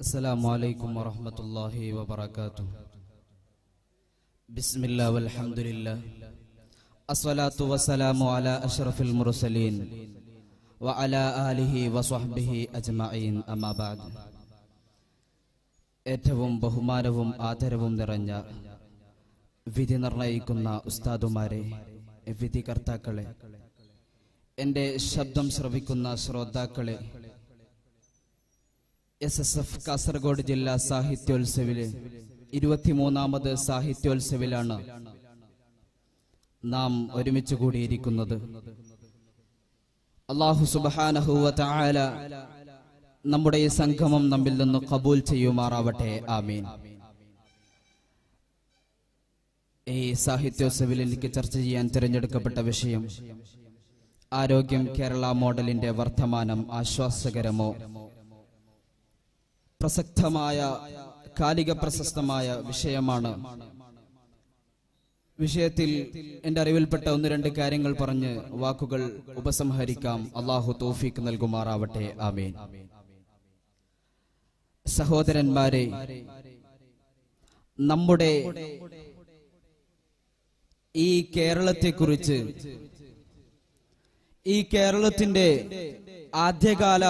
السلام عليكم ورحمة الله وبركاته بسم الله والحمد لله الصلاة والسلام على أشرف المرسلين وعلى آله وصحبه أجمعين أما بعد ഏറ്റവും ബഹുമാനവും ആദരവും നിറഞ്ഞ വിധി നിർണയിക്കുന്ന ഉസ്താദുമാരെ വിധികർത്താക്കളെ എൻ്റെ ശബ്ദം ശ്രവിക്കുന്ന ശ്രോതാക്കളെ എസ് എസ് എഫ് കാസർഗോഡ് ജില്ലാ സാഹിത്യോത്സവില് ഇരുപത്തിമൂന്നാമത് സാഹിത്യോത്സവിലാണ് നാം ഒരുമിച്ച് കൂടിയിരിക്കുന്നത് അള്ളാഹു സുബാനഹുവ താല നമ്മുടെ ഈ സംഗമം നമ്മിൽ നിന്ന് കബൂൽ ചെയ്യുമാറാവട്ടെ ആമീൻ ഈ സാഹിത്യോത്സവിൽ എനിക്ക് ചർച്ച ചെയ്യാൻ തിരഞ്ഞെടുക്കപ്പെട്ട വിഷയം ആരോഗ്യം കേരള മോഡലിന്റെ വർത്തമാനം ആശ്വാസകരമോ പ്രസക്തമായ കാലിക പ്രശസ്തമായ വിഷയമാണ് വിഷയത്തിൽ എന്റെ അറിവിൽപ്പെട്ട ഒന്ന് രണ്ട് കാര്യങ്ങൾ പറഞ്ഞ് വാക്കുകൾ ഉപസംഹരിക്കാം അള്ളാഹു തോഫീക്ക് നൽകുമാറാവട്ടെ ആമീൻ സഹോദരന്മാരെ നമ്മുടെ ഈ കേരളത്തെക്കുറിച്ച് ഈ കേരളത്തിന്റെ ആദ്യകാല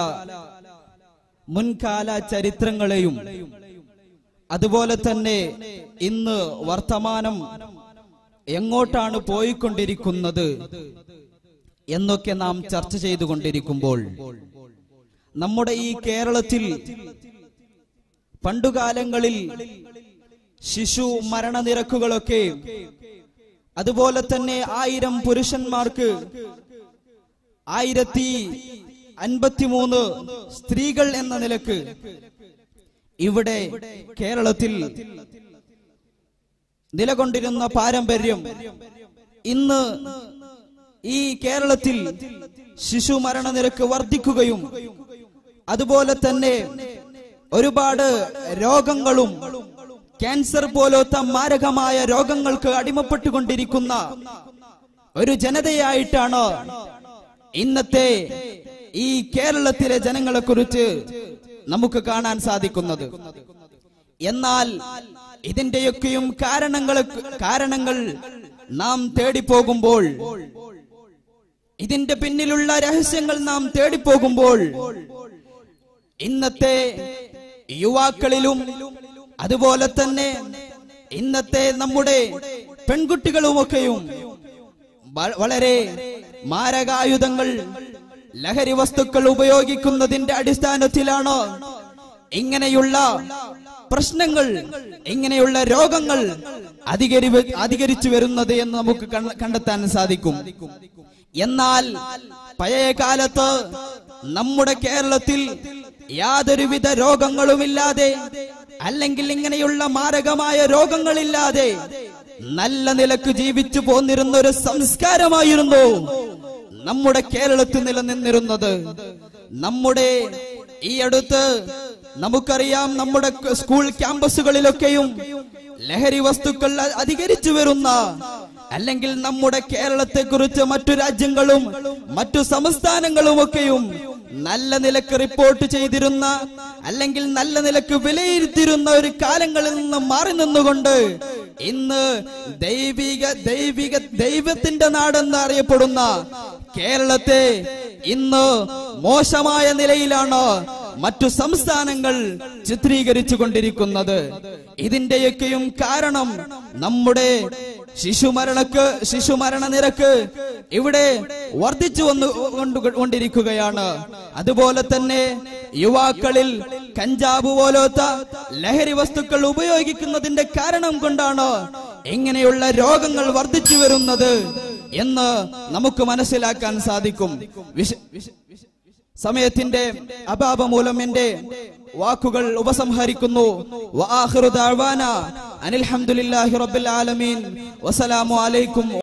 മുൻകാല ചരിത്രങ്ങളെയും അതുപോലെ തന്നെ ഇന്ന് വർത്തമാനം എങ്ങോട്ടാണ് പോയിക്കൊണ്ടിരിക്കുന്നത് എന്നൊക്കെ നാം ചർച്ച ചെയ്തുകൊണ്ടിരിക്കുമ്പോൾ നമ്മുടെ ഈ കേരളത്തിൽ പണ്ടുകാലങ്ങളിൽ ശിശു മരണനിരക്കുകളൊക്കെ അതുപോലെ തന്നെ ആയിരം പുരുഷന്മാർക്ക് ആയിരത്തി അൻപത്തിമൂന്ന് സ്ത്രീകൾ എന്ന നിലക്ക് ഇവിടെ കേരളത്തിൽ നിലകൊണ്ടിരുന്ന പാരമ്പര്യം ഇന്ന് ഈ കേരളത്തിൽ ശിശു മരണനിരക്ക് വർദ്ധിക്കുകയും അതുപോലെ തന്നെ ഒരുപാട് രോഗങ്ങളും ക്യാൻസർ പോലത്തെ മാരകമായ രോഗങ്ങൾക്ക് അടിമപ്പെട്ടുകൊണ്ടിരിക്കുന്ന ഒരു ജനതയായിട്ടാണ് ഇന്നത്തെ ഈ കേരളത്തിലെ ജനങ്ങളെ കുറിച്ച് നമുക്ക് കാണാൻ സാധിക്കുന്നത് എന്നാൽ ഇതിന്റെയൊക്കെയും കാരണങ്ങൾ കാരണങ്ങൾ നാം തേടിപ്പോകുമ്പോൾ ഇതിന്റെ പിന്നിലുള്ള രഹസ്യങ്ങൾ നാം തേടിപ്പോകുമ്പോൾ ഇന്നത്തെ യുവാക്കളിലും അതുപോലെ തന്നെ ഇന്നത്തെ നമ്മുടെ പെൺകുട്ടികളുമൊക്കെയും വ- വളരെ മാരകായുധങ്ങൾ ലഹരി വസ്തുക്കൾ ഉപയോഗിക്കുന്നതിന്റെ അടിസ്ഥാനത്തിലാണ് ഇങ്ങനെയുള്ള പ്രശ്നങ്ങൾ ഇങ്ങനെയുള്ള രോഗങ്ങൾ അധികരി അധികരിച്ചു വരുന്നത് എന്ന് നമുക്ക് കണ്ട- കണ്ടെത്താൻ സാധിക്കും എന്നാൽ പഴയ കാലത്ത് നമ്മുടെ കേരളത്തിൽ യാതൊരുവിധ രോഗങ്ങളുമില്ലാതെ അല്ലെങ്കിൽ ഇങ്ങനെയുള്ള മാരകമായ രോഗങ്ങളില്ലാതെ നല്ല നിലക്ക് ജീവിച്ചു പോന്നിരുന്ന ഒരു സംസ്കാരമായിരുന്നു നമ്മുടെ കേരളത്തിൽ നിലനിന്നിരുന്നത് നമ്മുടെ ഈ അടുത്ത് നമുക്കറിയാം നമ്മുടെ ക- സ്കൂൾ ക്യാമ്പസുകളിലൊക്കെയും ലഹരി വസ്തുക്കൾ അ- അധികരിച്ചു വരുന്ന അല്ലെങ്കിൽ നമ്മുടെ കേരളത്തെ കുറിച്ച് മറ്റു രാജ്യങ്ങളും മറ്റു സംസ്ഥാനങ്ങളും ഒക്കെയും നല്ല നിലക്ക് റിപ്പോർട്ട് ചെയ്തിരുന്ന അല്ലെങ്കിൽ നല്ല നിലക്ക് വിലയിരുത്തിയിരുന്ന ഒരു കാലങ്ങളിൽ നിന്ന് മാറി നിന്നുകൊണ്ട് ഇന്ന് ദൈവിക ദൈവിക ദൈവത്തിന്റെ നാടെന്ന് അറിയപ്പെടുന്ന കേരളത്തെ ഇന്ന് മോശമായ നിലയിലാണ് മറ്റു സംസ്ഥാനങ്ങൾ ചിത്രീകരിച്ചു കൊണ്ടിരിക്കുന്നത് ഇതിന്റെയൊക്കെയും കാരണം നമ്മുടെ ശിശുമരണക്ക് ശിശുമരണ നിരക്ക് ഇവിടെ വർദ്ധിച്ചു വന്നു കൊണ്ട് കൊണ്ടിരിക്കുകയാണ് അതുപോലെ തന്നെ യുവാക്കളിൽ കഞ്ചാബ് പോലത്തെ ലഹരി വസ്തുക്കൾ ഉപയോഗിക്കുന്നതിന്റെ കാരണം കൊണ്ടാണ് ഇങ്ങനെയുള്ള രോഗങ്ങൾ വർദ്ധിച്ചു വരുന്നത് എന്ന് നമുക്ക് മനസ്സിലാക്കാൻ സാധിക്കും വിശ- വിശ- വിശ- സമയത്തിന്റെ അഭാവം മൂലം എന്റെ വാക്കുകൾ ഉപസംഹരിക്കുന്നു വആഖിറു ദഅവാന അനിൽ ഹംദുലില്ലാഹി റബ്ബിൽ ആലമീൻ വസലാമു അലൈക്കും